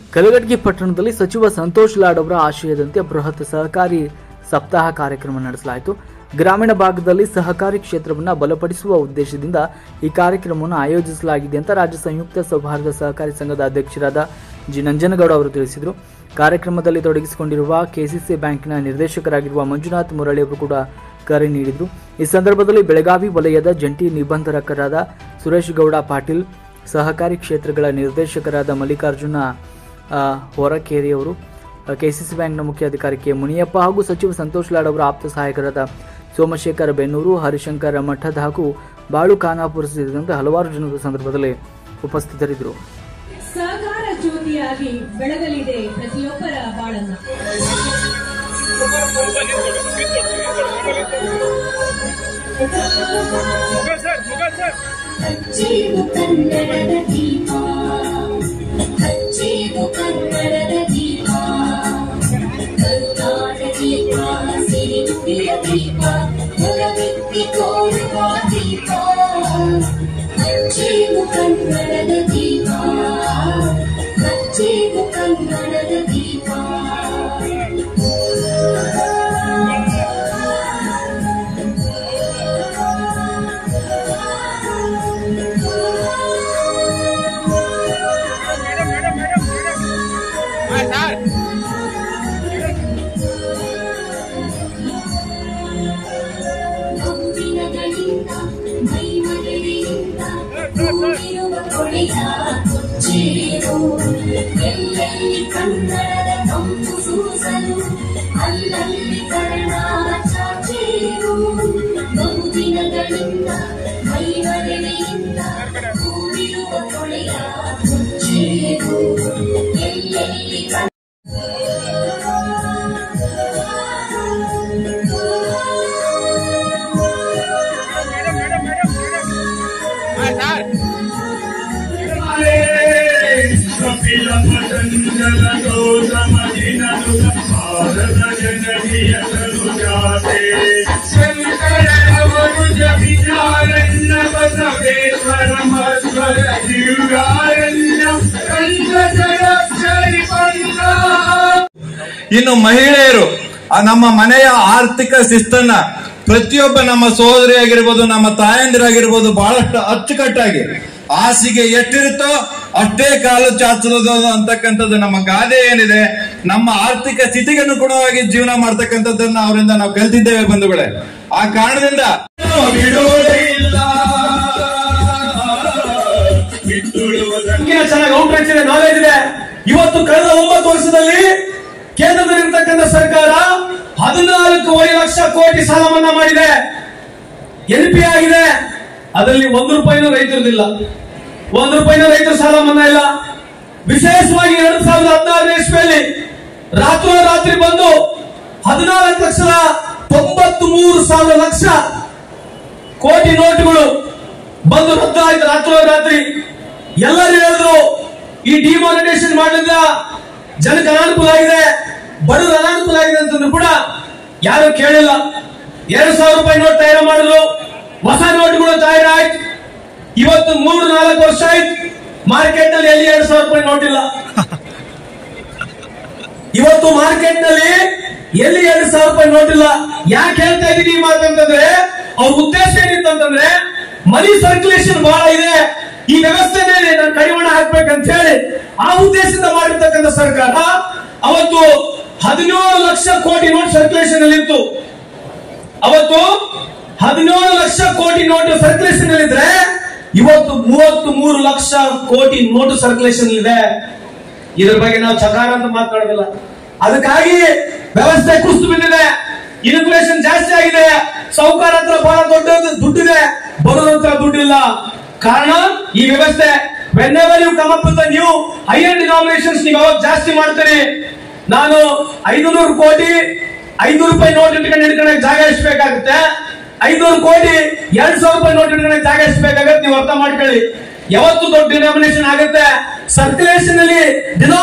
ಕಲಗಟಗಿ ಪಟ್ಟಣದಲ್ಲಿ ಸಚಿವ ಸಂತೋಷ್ ಲಾಡ್ ಅವರ ಆಶಯದಂತೆ ಬೃಹತ್ ಸಹಕಾರಿ ಸಪ್ತಾಹ ಕಾರ್ಯಕ್ರಮ ನಡೆಸಲಾಯಿತು ಗ್ರಾಮೀಣ ಭಾಗದಲ್ಲಿ ಸಹಕಾರಿ ಕ್ಷೇತ್ರವನ್ನು ಬಲಪಡಿಸುವ ಉದ್ದೇಶದಿಂದ ಈ ಕಾರ್ಯಕ್ರಮವನ್ನು ಆಯೋಜಿಸಲಾಗಿದೆ ಅಂತ ರಾಜ್ಯ ಸಂಯುಕ್ತ ಸೌಹಾರ್ದ ಸಹಕಾರಿ ಸಂಘದ ಅಧ್ಯಕ್ಷರಾದ ಜಿ ನಂಜನಗೌಡ ಅವರು ತಿಳಿಸಿದರು ಕಾರ್ಯಕ್ರಮದಲ್ಲಿ ತೊಡಗಿಸಿಕೊಂಡಿರುವ ಕೆಸಿಸಿ ಬ್ಯಾಂಕಿನ ನಿರ್ದೇಶಕರಾಗಿರುವ ಮಂಜುನಾಥ್ ಮುರಳಿ ಅವರು ಕೂಡ ಕರೆ ನೀಡಿದರು ಈ ಸಂದರ್ಭದಲ್ಲಿ ಬೆಳಗಾವಿ ವಲಯದ ಜಂಟಿ ನಿಬಂಧಕರಾದ ಸುರೇಶ್ ಗೌಡ ಪಾಟೀಲ್ ಸಹಕಾರಿ ಕ್ಷೇತ್ರಗಳ ನಿರ್ದೇಶಕರಾದ ಮಲ್ಲಿಕಾರ್ಜುನ ಆ, ಹೊರಕೇರಿ ಅವರು ಕೆಸಿಸಿ ಬ್ಯಾಂಕ್ನ ಮುಖ್ಯ ಅಧಿಕಾರಿ ಕೆ ಮುನಿಯಪ್ಪ ಹಾಗೂ ಸಚಿವ ಸಂತೋಷ್ ಲಾಡ್ ಅವರ ಆಪ್ತ ಸಹಾಯಕರಾದ ಸೋಮಶೇಖರ ಬೆನ್ನೂರು ಹರಿಶಂಕರ ಮಠದ ಹಾಗೂ ಬಾಳು ಖಾನಾಪುರ ಸೇರಿದಂತೆ ಹಲವಾರು ಜನರ ಸಂದರ್ಭದಲ್ಲಿ ಉಪಸ್ಥಿತರಿದ್ದರು ಸಹಕಾರ ಜ್ಯೋತಿಯಾಗಿ ಬೆಳಗಲಿದೆ ಪ್ರತಿಯೊಬ್ಬರ ಬಾಳನ್ನ ಹಚ್ಚೇದು ಕನ್ನಡದ ದೀಪ ಹಚ್ಚೇದು ಕನ್ನಡದ ದೀಪ ಕರುನಾಡ ದೀಪ ಸಿರಿನುಡಿಯ ದೀಪ ಹೊರಬಿತ್ತಿ ತೋರುವ ದೀಪ ಹಚ್ಚೇದು ಕನ್ನಡದ ದೀಪ ಹಚ್ಚೇದು ಕನ್ನಡದ ದೀಪ ಬಹುದಿನಗಳಿಂದ ಮೈಮರೆಯಿಂದ ಕೂಡಿರುವ ಕೊಳೆಯ ಕೊಚ್ಚೇರು ಎಲ್ಲೆಲ್ಲಿ ಕನ್ನಡದ ಕಂಪು ಸೂಸಲು ಅಲ್ಲಲ್ಲಿ ಕನ್ನಡ ಚಾಚೇರು ಬಹುದಿನಗಳಿಂದ ಮೈಮರೆಯಿಂದ ಕೂಡಿರುವ ಕೊಳೆಯ ಕೊಚ್ಚೇರು ಎಲ್ಲೆಲ್ಲಿ ಕನ್ನಡ ಕಪಿಲ ಪತಂಜಲ ದೋಷಮದಿನದು ಭಾರತ ಜನನಿಯ ತನುಜಾತೆ ಶಂಕರವರುಜ ವಿಚಾರಣ್ಯ ಬಸವೇಶ್ವರ ಮಧ್ವರ ದಿವ್ಯಾರಣ್ಯ ಕಂಠಜಲಕ್ಷರಿ ಪಂಥ ಇನ್ನು ಮಹಿಳೆಯರು ಆ ನಮ್ಮ ಮನೆಯ ಆರ್ಥಿಕ ಶಿಸ್ತನ್ನ ಪ್ರತಿಯೊಬ್ಬ ನಮ್ಮ ಸಹೋದರಿಯಾಗಿರ್ಬೋದು ನಮ್ಮ ತಾಯಂದಿರಾಗಿರ್ಬೋದು ಬಹಳಷ್ಟು ಅಚ್ಚುಕಟ್ಟಾಗಿ ಹಾಸಿಗೆ ಎಷ್ಟಿರುತ್ತೋ ಅಷ್ಟೇ ಕಾಲು ಚಾಚಲದು ಅಂತಕ್ಕಂಥದ್ದು ನಮ್ಮ ಗಾದೆ ಏನಿದೆ ನಮ್ಮ ಆರ್ಥಿಕ ಸ್ಥಿತಿಗೆ ಅನುಗುಣವಾಗಿ ಜೀವನ ಮಾಡ್ತಕ್ಕಂಥದ್ದನ್ನ ಅವರಿಂದ ನಾವು ಕಲ್ತಿದ್ದೇವೆ ಬಂಧುಗಳೇ ಆ ಕಾರಣದಿಂದ ಬಿಡುವುದೇ ಇಲ್ಲ ಬಿಟ್ಟುಡುವುದಕ್ಕೆ ನಮ್ಗೆ ಚೆನ್ನಾಗಿ ಔಟ್ರೀಚ್ ಇದೆ ನಾಲೆಜ್ ಇದೆ ಇವತ್ತು ಕಳೆದ ಒಂಬತ್ತು ವರ್ಷದಲ್ಲಿ ಕೇಂದ್ರದಲ್ಲಿರ್ತಕ್ಕಂಥ ಸರ್ಕಾರ ಹದಿನಾಲ್ಕೂವರೆ ಲಕ್ಷ ಕೋಟಿ ಸಾಲ ಮನ್ನಾ ಮಾಡಿದೆ ಎನ್ ಪಿ ಆಗಿದೆ ಅದರಲ್ಲಿ ಒಂದು ರೂಪಾಯಿನೂ ರೈತರದಿಲ್ಲ ಒಂದು ರೂಪಾಯಿನೂ ರೈತರ ಸಾಲ ಮನ್ನಾ ಇಲ್ಲ ವಿಶೇಷವಾಗಿ ಎರಡ್ ಸಾವಿರದ ಹದಿನಾರನೇ ಇಸ್ವಿಯಲ್ಲಿ ರಾತ್ರೋರಾತ್ರಿ ಬಂದು ಹದಿನಾಲ್ಕು ಲಕ್ಷದ ತೊಂಬತ್ತು ಮೂರು ಸಾವಿರ ಲಕ್ಷ ಕೋಟಿ ನೋಟುಗಳು ಬಂದು ರದ್ದು ಆಯ್ತು ರಾತ್ರೋರಾತ್ರಿ ಎಲ್ಲರೂ ಹೇಳಿದ್ರು ಈ ಡಿಮಾನಿಟೇಷನ್ ಮಾಡಲಿಲ್ಲ ಜನಕ್ಕೆ ಅನಾನುಕೂಲ ಆಗಿದೆ ಬಡವರ ಅನಾನುಕೂಲ ಆಗಿದೆ ಅಂತಂದ್ರು ಕೂಡ ಯಾರು ಕೇಳಿಲ್ಲ ಎರಡು ಸಾವಿರ ರೂಪಾಯಿ ನೋಟ್ ತಯಾರು ಮಾಡಿದ್ರು ಹೊಸ ನೋಟುಗಳು ತಯಾರಾಯ್ತು ಇವತ್ತು ಮೂರು ನಾಲ್ಕು ವರ್ಷ ಆಯ್ತು ಮಾರ್ಕೆಟ್ ನಲ್ಲಿ ಎಲ್ಲಿ ಎರಡು ಸಾವಿರ ರೂಪಾಯಿ ನೋಟ್ ಇಲ್ಲ ಇವತ್ತು ಮಾರ್ಕೆಟ್ ನಲ್ಲಿ ಎಲ್ಲಿ ಎರಡು ಸಾವಿರ ರೂಪಾಯಿ ನೋಟ್ ಇಲ್ಲ ಯಾಕೆ ಹೇಳ್ತಾ ಇದೀನಿ ಈ ಮಾತಂತಂದ್ರೆ ಅವ್ರ ಉದ್ದೇಶ ಏನಿತ್ತು ಅಂತಂದ್ರೆ ಮನಿ ಸರ್ಕ್ಯುಲೇಷನ್ ಬಹಳ ಇದೆ ಈ ವ್ಯವಸ್ಥೆನೇ ನಾನು ಕಡಿವಾಣ ಹಾಕ್ಬೇಕಂತ ಹೇಳಿ ಆ ಉದ್ದೇಶದಿಂದ ಮಾಡಿರ್ತಕ್ಕಂಥ ಸರ್ಕಾರ ಅವತ್ತು ಹದಿನೇಳು ಲಕ್ಷ ಕೋಟಿ ನೋಟ್ ಸರ್ಕ್ಯುಲೇಷನ್ ಅಲ್ಲಿ ಇತ್ತು ಅವತ್ತು ಹದಿನೇಳು ಲಕ್ಷ ಕೋಟಿ ನೋಟು ಸರ್ಕ್ಯುಲೇಷನ್ ಇದ್ರೆ ಇವತ್ತು ಮೂವತ್ತು ಮೂರು ಲಕ್ಷ ಕೋಟಿ ನೋಟು ಸರ್ಕ್ಯುಲೇಷನ್ ಇದೆ ಇದ್ರ ಬಗ್ಗೆ ನಾವು ಚಕಾರ ಅಂತ ಮಾತನಾಡೋದಿಲ್ಲ ಅದಕ್ಕಾಗಿ ವ್ಯವಸ್ಥೆ ಕುಸಿದು ಬಿದ್ದಿದೆ ಇನ್ಫ್ಲೇಷನ್ ಜಾಸ್ತಿ ಆಗಿದೆ ಸೌಕಾರ ಹತ್ರ ಬಹಳ ದೊಡ್ಡ ದುಡ್ಡಿದೆ ಬಡವರ ಹತ್ರ ದುಡ್ಡಿಲ್ಲ ಕಾರಣ ಈ ವ್ಯವಸ್ಥೆ whenever you come up with new higher denominations ನೀವು ಅವಾಗ ಜಾಸ್ತಿ ಮಾಡ್ತೀರಿ ನಾನು ಐದುನೂರು ಕೋಟಿ ಐನೂರು ರೂಪಾಯಿ ನೋಟ್ ಇಟ್ಕೊಂಡು ಹಿಡ್ಕೊಳಕ್ ಜಾಗ ಎಷ್ಟು ಬೇಕಾಗುತ್ತೆ ಐನೂರು ಕೋಟಿ ಎರಡ್ ಸಾವಿರ ರೂಪಾಯಿ ನೋಟ್ ಇಟ್ಕೊಳಕ್ ಜಾಗ ಎಷ್ಟು ಬೇಕಾಗುತ್ತೆ ನೀವು ಅರ್ಥ ಮಾಡ್ಕೊಳ್ಳಿ ಯಾವತ್ತು ದೊಡ್ಡ ಡಿನಾಮಿನೇಷನ್ ಆಗುತ್ತೆ ಸರ್ಕ್ಯುಲೇಷನ್ ಅಲ್ಲಿ ಡಿನೋ